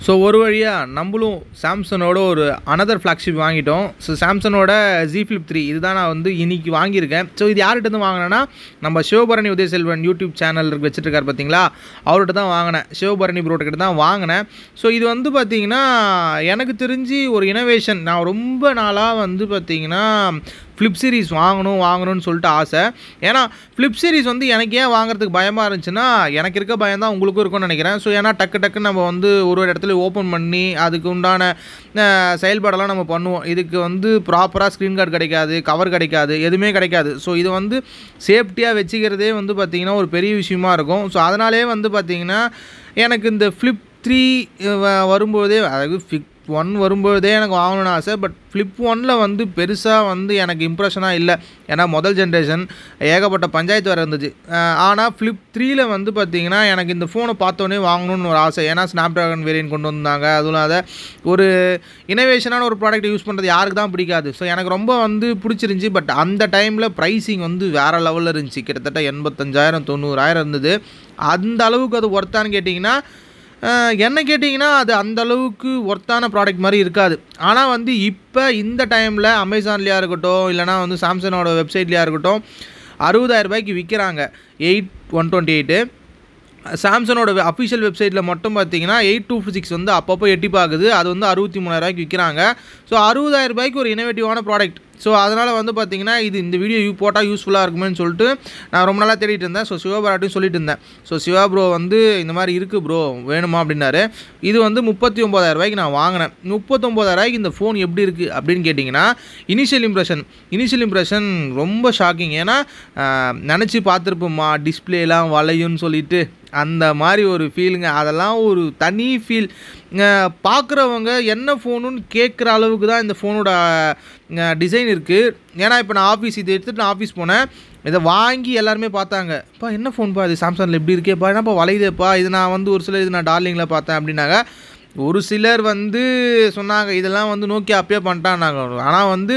so ஒரு வழியாக நம்மளும் சாம்சங்கோட ஒரு அனதர் ஃப்ளாக்ஷிப் வாங்கிட்டோம் ஸோ சாம்சங்கோட ஜி ஃபிளிப் த்ரீ இதுதான் நான் வந்து இன்னைக்கு வாங்கியிருக்கேன் ஸோ இது யார்கிட்ட இருந்து வாங்கினேன்னா நம்ம சிவபரணி உதயசெல்வன் யூடியூப் சேனல் வச்சுருக்காரு பார்த்தீங்களா அவர்கிட்ட தான் வாங்கினேன் சிவபரணி ப்ரோட்ட கிட்ட தான் வாங்கினேன் ஸோ இது வந்து பார்த்தீங்கன்னா எனக்கு தெரிஞ்சு ஒரு இனோவேஷன் நான் ரொம்ப நாளாக வந்து பார்த்தீங்கன்னா ஃப்ளிப் சீரிஸ் வாங்கணும் வாங்கணும்னு சொல்லிட்டு ஆசை ஏன்னா ஃப்ளிப் சீரிஸ் வந்து எனக்கு ஏன் வாங்குறதுக்கு பயமாக இருந்துச்சுன்னா எனக்கு இருக்க பயம் தான் உங்களுக்கும் இருக்கும்னு நினைக்கிறேன் ஸோ ஏன்னா டக்கு டக்குன்னு நம்ம வந்து ஒரு ஒரு இடத்துல ஓப்பன் பண்ணி அதுக்கு உண்டான அஹ், செயல்பாடெல்லாம் நம்ம பண்ணுவோம் இதுக்கு வந்து ப்ராப்பராக ஸ்க்ரீன் கார்டு கிடைக்காது கவர் கிடைக்காது எதுவுமே கிடைக்காது ஸோ இது வந்து சேஃப்டியாக வச்சுக்கிறதே வந்து பார்த்திங்கன்னா ஒரு பெரிய விஷயமா இருக்கும் ஸோ அதனாலே வந்து பார்த்திங்கன்னா எனக்கு இந்த ஃப்ளிப் த்ரீ வரும்போதே அதாவது ஃபிப் ஒன் வரும்போதே எனக்கு வாங்கணும்னு ஆசை பட் ஃப்ளிப் ஒனில் வந்து பெருசாக வந்து எனக்கு இம்ப்ரெஷனாக இல்லை ஏன்னா முதல் ஜென்ரேஷன் ஏகப்பட்ட பஞ்சாயத்து வர இருந்துச்சு ஆனால் ஃப்ளிப் த்ரீல வந்து பார்த்தீங்கன்னா எனக்கு இந்த ஃபோனை பார்த்தோன்னே வாங்கணும்னு ஒரு ஆசை ஏன்னா ஸ்னாப் ட்ராகன் வேரியன்ட் கொண்டு வந்தாங்க அதுவும் இல்லாத ஒரு இனோவேஷனான ஒரு ப்ராடக்ட் யூஸ் பண்ணுறது யாருக்கு தான் பிடிக்காது ஸோ எனக்கு ரொம்ப வந்து பிடிச்சிருந்துச்சி பட் அந்த டைமில் ப்ரைஸிங் வந்து வேறு லெவலில் இருந்துச்சு கிட்டத்தட்ட எண்பத்தஞ்சாயிரம் தொண்ணூறாயிரம் இருந்தது அந்த அளவுக்கு அது ஒர்த்தான்னு கேட்டிங்கன்னா அஹ், என்ன கேட்டிங்கன்னா அது அந்த அளவுக்கு ஒர்த்தான ப்ராடக்ட் மாதிரி இருக்காது ஆனால் வந்து இப்போ இந்த டைமில் அமேசான்லேயா இருக்கட்டும் இல்லைனா வந்து சாம்சங்கோட வெப்சைட்லேயா இருக்கட்டும் அறுபதாயிரம் ரூபாய்க்கு விற்கிறாங்க எயிட் ஒன் டுவெண்ட்டி எயிட்டு சாம்சங்கோட அஃபிஷியல் வெப்சைட்டில் மட்டும் பார்த்தீங்கன்னா எயிட் டூ சிக்ஸ் வந்து அப்பப்போ எட்டி பார்க்குது அது வந்து அறுபத்தி மூணாயிரரூபாய்க்கு விற்கிறாங்க ஸோ அறுபதாயிரம் ரூபாய்க்கு ஒரு இனோவேட்டிவான ப்ராடக்ட் ஸோ அதனால் வந்து பார்த்தீங்கன்னா இது இந்த வீடியோ யூ போட்டால் யூஸ்ஃபுல்லாக இருக்குமேன்னு சொல்லிட்டு நான் ரொம்ப நாளாக தேடிட்டு இருந்தேன் ஸோ சிவபாராட்டையும் சொல்லிட்டு இருந்தேன் ஸோ சிவா ப்ரோ வந்து இந்த மாதிரி இருக்குது ப்ரோ வேணுமா அப்படின்னாரு இது வந்து முப்பத்தி ஒம்பதாயிரம் ரூபாய்க்கு நான் வாங்கினேன் முப்பத்தொம்போதாயிரம் ரூபாய்க்கு இந்த ஃபோன் எப்படி இருக்குது அப்படின்னு கேட்டிங்கன்னா இனிஷியல் இம்ப்ரெஷன் இனிஷியல் இம்ப்ரெஷன் ரொம்ப ஷாக்கிங் ஏன்னா நினச்சி பார்த்துருப்போம்மா டிஸ்பிளேலாம் வளையும்னு சொல்லிட்டு அந்த மாதிரி ஒரு ஃபீலுங்க அதெல்லாம் ஒரு தனி ஃபீல் பார்க்குறவங்க என்ன ஃபோனுன்னு கேட்குற அளவுக்கு தான் இந்த ஃபோனோட டிசைன் இருக்குது ஏன்னா இப்போ நான் ஆஃபீஸ் இது எடுத்துகிட்டு நான் ஆஃபீஸ் போனேன் இதை வாங்கி எல்லாருமே பார்த்தாங்க பா என்ன ஃபோன்பா இது சாம்சங்கில் எப்படி இருக்கேப்பா என்னப்பா வளையுதேப்பா இது நான் வந்து ஒரு சிலர் இது நான் டார்லிங்கில் பார்த்தேன் அப்படின்னாங்க ஒரு சிலர் வந்து சொன்னாங்க இதெல்லாம் வந்து நோக்கி அப்பயே பண்ணிட்டான்னாங்க ஆனால் வந்து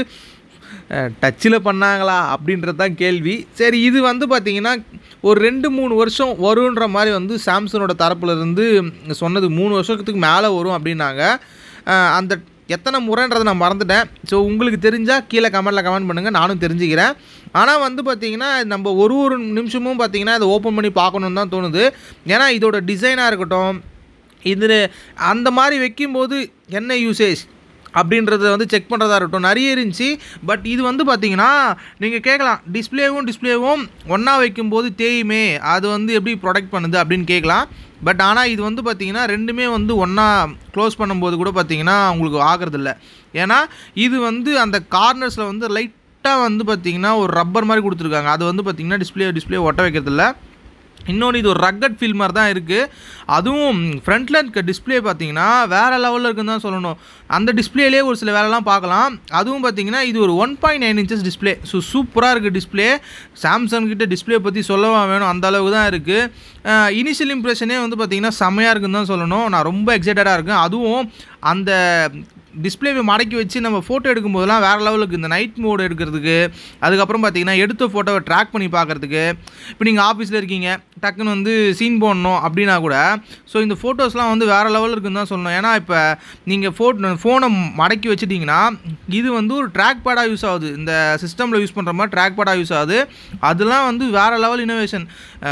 டச்சில் பண்ணாங்களா அப்படின்றது தான் கேள்வி சரி இது வந்து பார்த்திங்கன்னா ஒரு ரெண்டு மூணு வருஷம் வருன்ற மாதிரி வந்து சாம்சங்கோட தரப்புல இருந்து சொன்னது மூணு வருஷத்துக்கு மேலே வரும் அப்படின்னாங்க அஹ் அந்த எத்தனை முறைன்றதை நான் மறந்துட்டேன் ஸோ உங்களுக்கு தெரிஞ்சால் கீழே கமெண்ட்டில் கமெண்ட் பண்ணுங்கள் நானும் தெரிஞ்சுக்கிறேன் ஆனால் வந்து பார்த்திங்கன்னா நம்ம ஒரு ஒரு நிமிஷமும் பார்த்திங்கன்னா இதை ஓப்பன் பண்ணி பார்க்கணுன்னு தான் தோணுது ஏன்னா இதோட டிசைனாக இருக்கட்டும் இது அந்த மாதிரி வைக்கும்போது என்ன யூசேஜ் அப்படின்றத வந்து செக் பண்ணுறதா இருக்கட்டும் நிறைய இருந்துச்சு பட் இது வந்து பார்த்தீங்கன்னா நீங்கள் கேட்கலாம் டிஸ்பிளேவும் டிஸ்பிளேவும் ஒன்றா வைக்கும்போது தேயுமே அது வந்து எப்படி ப்ரொடெக்ட் பண்ணுது அப்படின்னு கேட்கலாம் பட் ஆனால் இது வந்து பார்த்தீங்கன்னா ரெண்டுமே வந்து ஒன்றா க்ளோஸ் பண்ணும்போது கூட பார்த்தீங்கன்னா உங்களுக்கு ஆகிறதில்ல ஏன்னா இது வந்து அந்த கார்னர்ஸில் வந்து லைட்டாக வந்து பார்த்தீங்கன்னா ஒரு ரப்பர் மாதிரி கொடுத்துருக்காங்க அது வந்து பார்த்தீங்கன்னா டிஸ்பிளே டிஸ்பிளே ஒட்ட வைக்கிறதில்ல இன்னொன்று இது ஒரு ரக்கட் ஃபீல் மாதிரி தான் இருக்குது அதுவும் ஃப்ரண்ட்டில் இருக்க டிஸ்பிளே பார்த்தீங்கன்னா வேறு லெவலில் இருக்குன்னு தான் சொல்லணும் அந்த டிஸ்பிளேலேயே ஒரு சில வேலைலாம் பார்க்கலாம் அதுவும் பார்த்தீங்கன்னா இது ஒரு one point nine inches display so சூப்பராக இருக்குது டிஸ்பிளே சாம்சங் கிட்ட டிஸ்பிளே பற்றி சொல்லவா வேணும் அந்த அளவுக்கு தான் இருக்குது இனிஷியல் இம்ப்ரெஷனே வந்து பார்த்தீங்கன்னா செம்மையாக இருக்குன்னு தான் சொல்லணும் நான் ரொம்ப எக்ஸைட்டடாக இருக்கேன் அதுவும் அந்த டிஸ்பிளேவை மடக்கி வச்சு நம்ம ஃபோட்டோ எடுக்கும்போதெல்லாம் வேறு லெவலுக்கு இந்த நைட் மோடு எடுக்கிறதுக்கு அதுக்கப்புறம் பார்த்தீங்கன்னா எடுத்த ஃபோட்டோவை ட்ராக் பண்ணி பார்க்குறதுக்கு இப்போ நீங்கள் ஆஃபீஸில் இருக்கீங்க டக்குன்னு வந்து சீன் போடணும் அப்படின்னா கூட ஸோ இந்த ஃபோட்டோஸ்லாம் வந்து வேறு லெவலில் இருக்குன்னு தான் சொல்லணும் ஏன்னா இப்போ நீங்கள் ஃபோட்டோ ஃபோனை மடக்கி வச்சுட்டிங்கன்னா இது வந்து ஒரு ட்ராக் பேடாக யூஸ் ஆகுது இந்த சிஸ்டமில் யூஸ் பண்ணுற மாதிரி ட்ராக் பேடாக யூஸ் ஆகுது அதெல்லாம் வந்து வேறு லெவல் இனோவேஷன்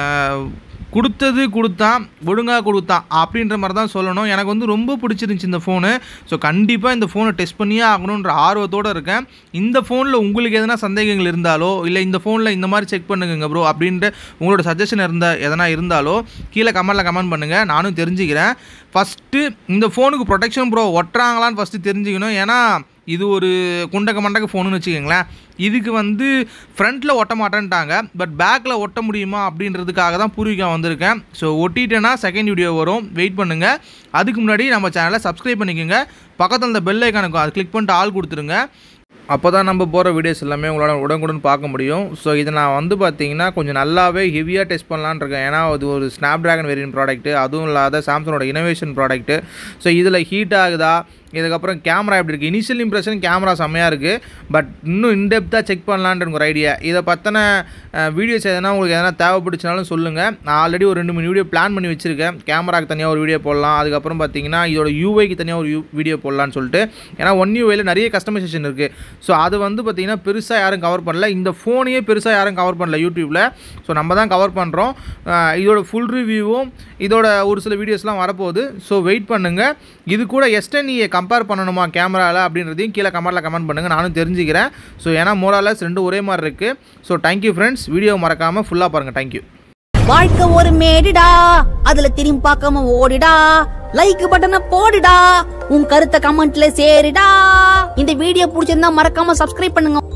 கொடுத்தது கொடுத்தான் ஒழுங்காக கொடுத்தான் அப்படின்ற மாதிரி தான் சொல்லணும் எனக்கு வந்து ரொம்ப பிடிச்சிருந்துச்சி இந்த ஃபோனு ஸோ கண்டிப்பாக இந்த ஃபோனை டெஸ்ட் பண்ணியே ஆகணுன்ற ஆர்வத்தோடு இருக்கேன் இந்த ஃபோனில் உங்களுக்கு எதனா சந்தேகங்கள் இருந்தாலோ இல்லை இந்த ஃபோனில் இந்த மாதிரி செக் பண்ணுங்க ப்ரோ அப்படின்ட்டு உங்களோட சஜஷன் இருந்தால் எதனா இருந்தாலோ கீழே கமெண்ட்டில் கமெண்ட் பண்ணுங்கள் நானும் தெரிஞ்சுக்கிறேன் ஃபஸ்ட்டு இந்த ஃபோனுக்கு ப்ரொடெக்ஷன் ப்ரோ ஒட்டுறாங்களான்னு ஃபஸ்ட்டு தெரிஞ்சுக்கணும் ஏன்னா இது ஒரு குண்டக்க மண்டக்க ஃபோனுன்னு வச்சுக்கோங்களேன் இதுக்கு வந்து ஃப்ரண்ட்டில் ஒட்ட மாட்டேன்ட்டாங்க பட் பேக்கில் ஒட்ட முடியுமா அப்படின்றதுக்காக தான் பூர்விகா வந்திருக்கேன் ஸோ ஒட்டிட்டேன்னா செகண்ட் வீடியோ வரும் வெயிட் பண்ணுங்கள் அதுக்கு முன்னாடி நம்ம சேனலை சப்ஸ்கிரைப் பண்ணிக்கோங்க பக்கத்தில் இந்த பெல் ஐக்கானுக்கும் அது கிளிக் பண்ணிட்டு ஆள் கொடுத்துருங்க அப்போ தான் நம்ம போகிற வீடியோஸ் எல்லாமே உங்களால் உடனுக்குடன் பார்க்க முடியும் ஸோ இதை நான் வந்து பார்த்தீங்கன்னா கொஞ்சம் நல்லாவே ஹெவியாக டெஸ்ட் பண்ணலான்னு இருக்கேன் ஏன்னா அது ஒரு ஸ்னாப் ட்ராகன் வேரியன்ட் ப்ராடக்ட்டு அதுவும் இல்லாத சாம்சங்கோட இனோவேஷன் ப்ராடக்ட்டு ஸோ இதில் ஹீட் ஆகுதா இதுக்கப்புறம் கேமரா எப்படி இருக்குது இனிஷியல் இம்ப்ரெஷன் கேமரா செம்மையாக இருக்குது பட் இன்னும் இன்டெப்த்தாக செக் பண்ணலான்ட்டு ஒரு ஐடியா இதை பற்றின வீடியோஸ் எதனா உங்களுக்கு எதனா தேவைப்படுச்சுனாலும் சொல்லுங்கள் நான் ஆல்ரெடி ஒரு ரெண்டு மூணு வீடியோ பிளான் பண்ணி வச்சுருக்கேன் கேமராக்கு தனியாக ஒரு வீடியோ போடலாம் அதுக்கப்புறம் பார்த்தீங்கன்னா இதோட யூஐக்கு தனியாக ஒரு வீடியோ போடலான்னு சொல்லிட்டு ஏன்னா ஒன் யூஐயில் நிறைய கஸ்டமைசேஷன் இருக்குது ஸோ அது வந்து பார்த்திங்கன்னா பெருசாக யாரும் கவர் பண்ணல இந்த ஃபோனையே பெருசாக யாரும் கவர் பண்ணல யூடியூப்பில் ஸோ நம்ம தான் கவர் பண்ணுறோம் இதோட ஃபுல் ரிவ்யூவும் இதோட ஒரு சில வீடியோஸ்லாம் வரப்போகுது ஸோ வெயிட் பண்ணுங்கள் இது கூட எஸ்டனியை கம்பேர் பண்ணணுமா கேமராவில் அப்படின்றதையும் கீழே கமெண்ட்டில் கமெண்ட் பண்ணுங்கள் நானும் தெரிஞ்சுக்கிறேன் ஸோ ஏன்னா மோராலஸ் ரெண்டும் ஒரே மாதிரி இருக்குது ஸோ தேங்க்யூ ஃப்ரெண்ட்ஸ் வீடியோ மறக்காமல் ஃபுல்லாக பாருங்கள் தேங்க்யூ வாழ்க்கை ஒரு மேடுடா அதுல திரும்பி பார்க்காம ஓடுடா லைக் பட்டனை போடுடா உன் கருத்தை கமெண்ட்ல சேருடா இந்த வீடியோ பிடிச்சிருந்தா மறக்காம சப்ஸ்கிரைப் பண்ணுங்க